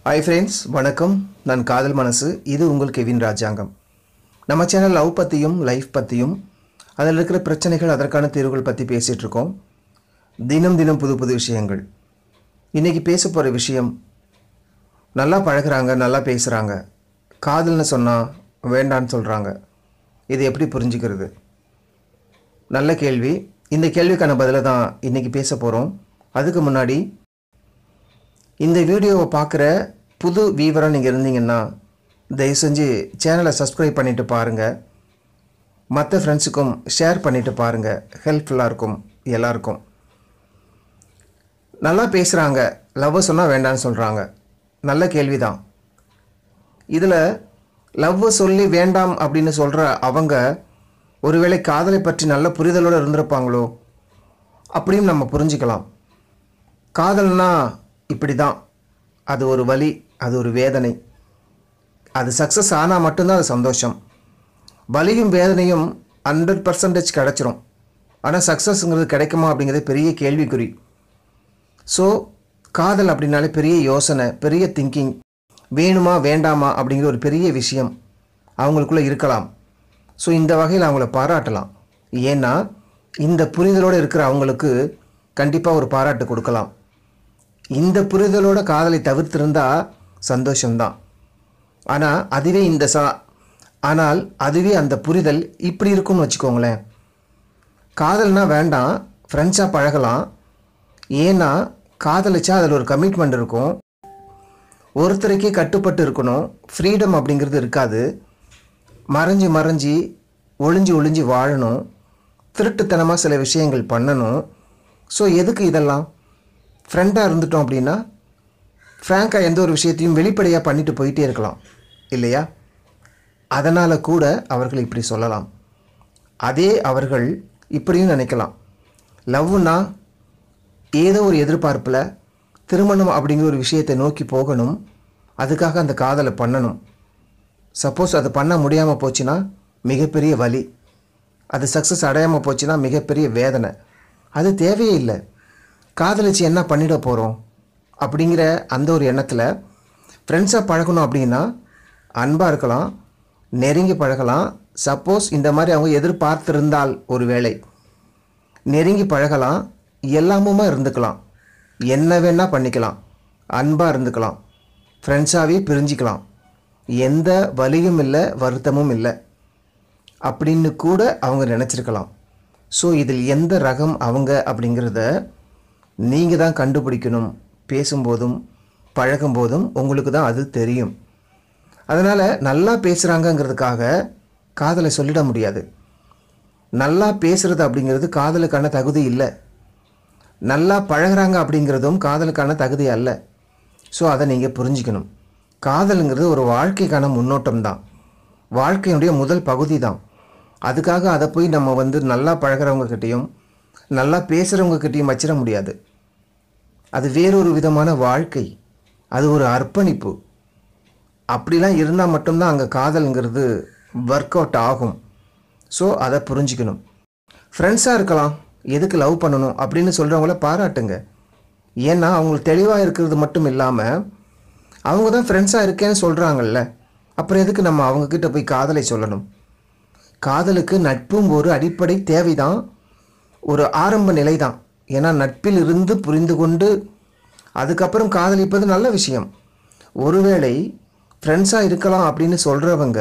hi friends வணக்கம் நான் காதல் மனசு இது உங்கள் கெவின் ராஜாங்கம் நம்ம சேனல் லவ் பற்றியும் லைஃப் பற்றியும் அதில் இருக்கிற பிரச்சனைகள் அதற்கான தீர்வுகள் பற்றி பேசிகிட்டு இருக்கோம் தினம் தினம் புது புது விஷயங்கள் இன்றைக்கி பேச போகிற விஷயம் நல்லா பழகுறாங்க நல்லா பேசுகிறாங்க காதல்னு சொன்னால் வேண்டான்னு சொல்கிறாங்க இது எப்படி புரிஞ்சுக்கிறது நல்ல கேள்வி இந்த கேள்விக்கான பதிலை தான் இன்றைக்கி பேச போகிறோம் அதுக்கு முன்னாடி இந்த வீடியோவை பார்க்குற புது வீவராக நீங்கள் இருந்தீங்கன்னா தயவு செஞ்சு சேனலை சப்ஸ்கிரைப் பண்ணிவிட்டு பாருங்கள் மற்ற ஃப்ரெண்ட்ஸுக்கும் ஷேர் பண்ணிவிட்டு பாருங்கள் ஹெல்ப்ஃபுல்லாக இருக்கும் எல்லாருக்கும் நல்லா பேசுகிறாங்க லவ் சொன்னால் வேண்டான்னு சொல்கிறாங்க நல்ல கேள்வி தான் இதில் லவ் சொல்லி வேண்டாம் அப்படின்னு சொல்கிற அவங்க ஒருவேளை காதலை பற்றி நல்ல புரிதலோடு இருந்திருப்பாங்களோ அப்படின்னு நம்ம புரிஞ்சுக்கலாம் காதல்னா இப்படி தான் அது ஒரு வலி அது ஒரு வேதனை அது சக்ஸஸ் ஆனால் மட்டும்தான் அது சந்தோஷம் வலியும் வேதனையும் ஹண்ட்ரட் பர்சன்டேஜ் கிடச்சிரும் ஆனால் சக்ஸஸ்ங்கிறது கிடைக்குமா அப்படிங்கிறது பெரிய கேள்விக்குறி ஸோ காதல் அப்படின்னாலே பெரிய யோசனை பெரிய திங்கிங் வேணுமா வேண்டாமா அப்படிங்கிற ஒரு பெரிய விஷயம் அவங்களுக்குள்ளே இருக்கலாம் ஸோ இந்த வகையில் அவங்கள பாராட்டலாம் ஏன்னா இந்த புரிதலோடு இருக்கிற அவங்களுக்கு கண்டிப்பாக ஒரு பாராட்டு கொடுக்கலாம் இந்த புரிதலோட காதலை தவிர்த்திருந்தா சந்தோஷம்தான் ஆனால் அதுவே இந்த சா ஆனால் அதுவே அந்த புரிதல் இப்படி இருக்கும்னு வச்சுக்கோங்களேன் காதல்னா வேண்டாம் ஃப்ரெண்ட்ஸாக பழகலாம் ஏன்னா காதலிச்சா அதில் ஒரு கமிட்மெண்ட் இருக்கும் ஒருத்தருக்கே கட்டுப்பட்டு இருக்கணும் ஃப்ரீடம் அப்படிங்கிறது இருக்காது மறைஞ்சு மறைஞ்சி ஒளிஞ்சு ஒளிஞ்சு வாழணும் திருட்டுத்தனமாக சில விஷயங்கள் பண்ணணும் ஸோ எதுக்கு இதெல்லாம் ஃப்ரெண்டாக இருந்துட்டோம் அப்படின்னா ஃப்ராங்காக எந்த ஒரு விஷயத்தையும் வெளிப்படையாக பண்ணிட்டு போயிட்டே இருக்கலாம் இல்லையா அதனால் கூட அவர்கள் இப்படி சொல்லலாம் அதே அவர்கள் இப்படியும் நினைக்கலாம் லவ்னா ஏதோ ஒரு எதிர்பார்ப்பில் திருமணம் அப்படிங்கிற ஒரு விஷயத்தை நோக்கி போகணும் அதுக்காக அந்த காதலை பண்ணணும் சப்போஸ் அது பண்ண முடியாமல் போச்சுன்னா மிகப்பெரிய வலி அது சக்ஸஸ் அடையாமல் போச்சுன்னா மிகப்பெரிய வேதனை அது தேவையே இல்லை காதலிச்சு என்ன பண்ணிட போகிறோம் அப்படிங்கிற அந்த ஒரு எண்ணத்தில் ஃப்ரெண்ட்ஸாக பழகணும் அப்படின்னா அன்பாக இருக்கலாம் நெருங்கி பழகலாம் சப்போஸ் இந்த மாதிரி அவங்க எதிர்பார்த்திருந்தால் ஒரு வேளை நெருங்கி பழகலாம் எல்லாமுமா இருந்துக்கலாம் என்ன வேணால் பண்ணிக்கலாம் அன்பாக இருந்துக்கலாம் ஃப்ரெண்ட்ஸாகவே பிரிஞ்சிக்கலாம் எந்த வலியும் இல்லை வருத்தமும் இல்லை அப்படின்னு கூட அவங்க நினச்சிருக்கலாம் ஸோ இதில் எந்த ரகம் அவங்க அப்படிங்கிறத நீங்கள் தான் கண்டுபிடிக்கணும் பேசும்போதும் பழகும்போதும் உங்களுக்கு தான் அது தெரியும் அதனால் நல்லா பேசுகிறாங்கங்கிறதுக்காக காதலை சொல்லிட முடியாது நல்லா பேசுகிறது அப்படிங்கிறது காதலுக்கான தகுதி இல்லை நல்லா பழகுறாங்க அப்படிங்கிறதும் காதலுக்கான தகுதி அல்ல ஸோ அதை நீங்கள் புரிஞ்சுக்கணும் காதலுங்கிறது ஒரு வாழ்க்கைக்கான முன்னோட்டம் தான் வாழ்க்கையினுடைய முதல் பகுதி தான் அதுக்காக அதை போய் நம்ம வந்து நல்லா பழகிறவங்கக்கிட்டேயும் நல்லா பேசுகிறவங்கக்கிட்டேயும் வச்சிட முடியாது அது வேறொரு விதமான வாழ்க்கை அது ஒரு அர்ப்பணிப்பு அப்படிலாம் இருந்தால் மட்டும்தான் அங்கே காதல்ங்கிறது ஒர்க் அவுட் ஆகும் ஸோ அதை புரிஞ்சுக்கணும் ஃப்ரெண்ட்ஸாக இருக்கலாம் எதுக்கு லவ் பண்ணணும் அப்படின்னு சொல்கிறவங்கள பாராட்டுங்க ஏன்னா அவங்களுக்கு தெளிவாக இருக்கிறது மட்டும் இல்லாமல் அவங்க தான் ஃப்ரெண்ட்ஸாக இருக்கேன்னு சொல்கிறாங்கல்ல அப்புறம் எதுக்கு நம்ம அவங்கக்கிட்ட போய் காதலை சொல்லணும் காதலுக்கு நட்பும் ஒரு அடிப்படை தேவைதான் ஒரு ஆரம்ப நிலை தான் ஏன்னா நட்பில் இருந்து புரிந்து கொண்டு அதுக்கப்புறம் காதலிப்பது நல்ல விஷயம் ஒருவேளை ஃப்ரெண்ட்ஸாக இருக்கலாம் அப்படின்னு சொல்கிறவங்க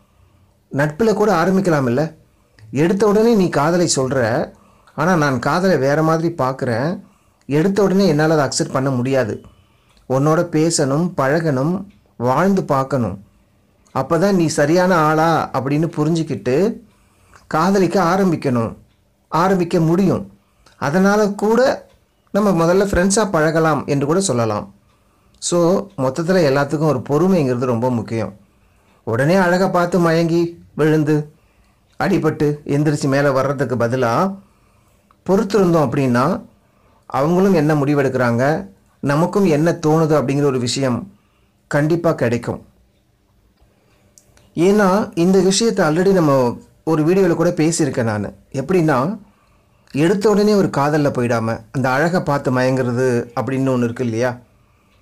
நட்பில் கூட ஆரம்பிக்கலாம் இல்லை எடுத்த உடனே நீ காதலை சொல்கிற ஆனால் நான் காதலை வேறு மாதிரி பார்க்குறேன் எடுத்த உடனே என்னால் அதை அக்செப்ட் பண்ண முடியாது உன்னோட பேசணும் பழகணும் வாழ்ந்து பார்க்கணும் அப்போ தான் நீ சரியான ஆளா அப்படின்னு புரிஞ்சுக்கிட்டு காதலிக்க ஆரம்பிக்கணும் ஆரம்பிக்க முடியும் அதனால் கூட நம்ம முதல்ல ஃப்ரெண்ட்ஸாக பழகலாம் என்று கூட சொல்லலாம் ஸோ மொத்தத்தில் எல்லாத்துக்கும் ஒரு பொறுமைங்கிறது ரொம்ப முக்கியம் உடனே அழகாக பார்த்து மயங்கி விழுந்து அடிபட்டு எந்திரிச்சு மேலே வர்றதுக்கு பதிலாக பொறுத்திருந்தோம் அப்படின்னா அவங்களும் என்ன முடிவெடுக்கிறாங்க நமக்கும் என்ன தோணுது அப்படிங்கிற ஒரு விஷயம் கண்டிப்பாக கிடைக்கும் ஏன்னா இந்த விஷயத்தை ஆல்ரெடி நம்ம ஒரு வீடியோவில் கூட பேசியிருக்கேன் நான் எப்படின்னா எடுத்த உடனே ஒரு காதலில் போயிடாமல் அந்த அழகை பார்த்து மயங்கிறது அப்படின்னு ஒன்று இருக்கு இல்லையா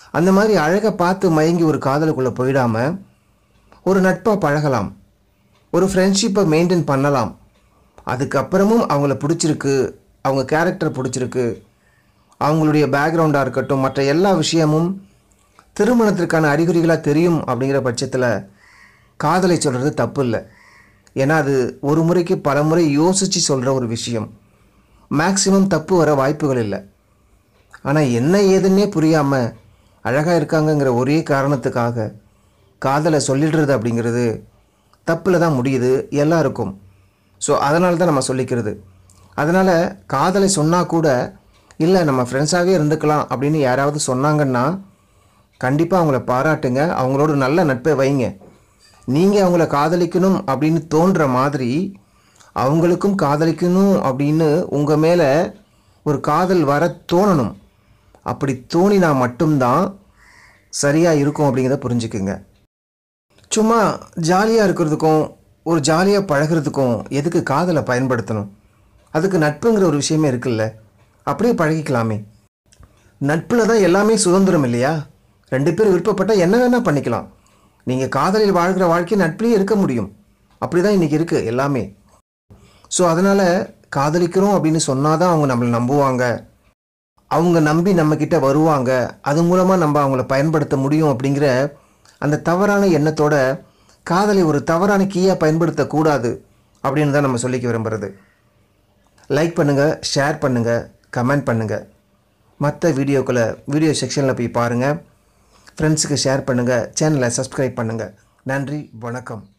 அந்த மாதிரி அழகை பார்த்து மயங்கி ஒரு காதலுக்குள்ளே போயிடாம ஒரு நட்பாக பழகலாம் ஒரு ஃப்ரெண்ட்ஷிப்பை மெயின்டைன் பண்ணலாம் அதுக்கப்புறமும் அவங்கள பிடிச்சிருக்கு அவங்க கேரக்டர் பிடிச்சிருக்கு அவங்களுடைய பேக்ரவுண்டாக இருக்கட்டும் மற்ற எல்லா விஷயமும் திருமணத்திற்கான அறிகுறிகளாக தெரியும் அப்படிங்கிற பட்சத்தில் காதலை சொல்கிறது தப்பு இல்லை ஏன்னா அது ஒரு முறைக்கு பல முறை யோசித்து சொல்கிற ஒரு விஷயம் மேக்சிமம் தப்பு வர வாய்ப்புகள் இல்லை ஆனால் என்ன ஏதுன்னே புரியாமல் அழகாக இருக்காங்கங்கிற ஒரே காரணத்துக்காக காதலை சொல்லிடுறது அப்படிங்கிறது தப்பில் தான் முடியுது எல்லாருக்கும் ஸோ அதனால தான் நம்ம சொல்லிக்கிறது அதனால் காதலை சொன்னால் கூட இல்லை நம்ம ஃப்ரெண்ட்ஸாகவே இருந்துக்கலாம் அப்படின்னு யாராவது சொன்னாங்கன்னா கண்டிப்பாக அவங்கள பாராட்டுங்க அவங்களோட நல்ல நட்பை வைங்க நீங்கள் அவங்கள காதலிக்கணும் அப்படின்னு தோன்ற மாதிரி அவங்களுக்கும் காதலிக்கணும் அப்படின்னு உங்கள் மேலே ஒரு காதல் வர தோணணும் அப்படி தோணினா மட்டும்தான் சரியாக இருக்கும் அப்படிங்கிறத புரிஞ்சுக்குங்க சும்மா ஜாலியாக இருக்கிறதுக்கும் ஒரு ஜாலியாக பழகிறதுக்கும் எதுக்கு காதலை பயன்படுத்தணும் அதுக்கு நட்புங்கிற ஒரு விஷயமே இருக்குல்ல அப்படியே பழகிக்கலாமே நட்பில் தான் எல்லாமே சுதந்திரம் இல்லையா ரெண்டு பேரும் விருப்பப்பட்டால் என்ன வேணால் பண்ணிக்கலாம் நீங்கள் காதலில் வாழ்கிற வாழ்க்கை நட்பிலேயே இருக்க முடியும் அப்படி தான் இன்றைக்கி இருக்குது எல்லாமே ஸோ அதனால் காதலிக்கிறோம் அப்படின்னு சொன்னால் தான் அவங்க நம்மளை நம்புவாங்க அவங்க நம்பி நம்மக்கிட்ட வருவாங்க அது மூலமாக நம்ம அவங்கள பயன்படுத்த முடியும் அப்படிங்கிற அந்த தவறான எண்ணத்தோட காதலை ஒரு தவறான கீயாக பயன்படுத்தக்கூடாது அப்படின்னு தான் நம்ம சொல்லிக்க விரும்புகிறது லைக் பண்ணுங்கள் ஷேர் பண்ணுங்கள் கமெண்ட் பண்ணுங்கள் மற்ற வீடியோக்களை வீடியோ செக்ஷனில் போய் பாருங்கள் ஃப்ரெண்ட்ஸுக்கு ஷேர் பண்ணுங்கள் சேனலை சப்ஸ்கிரைப் பண்ணுங்கள் நன்றி வணக்கம்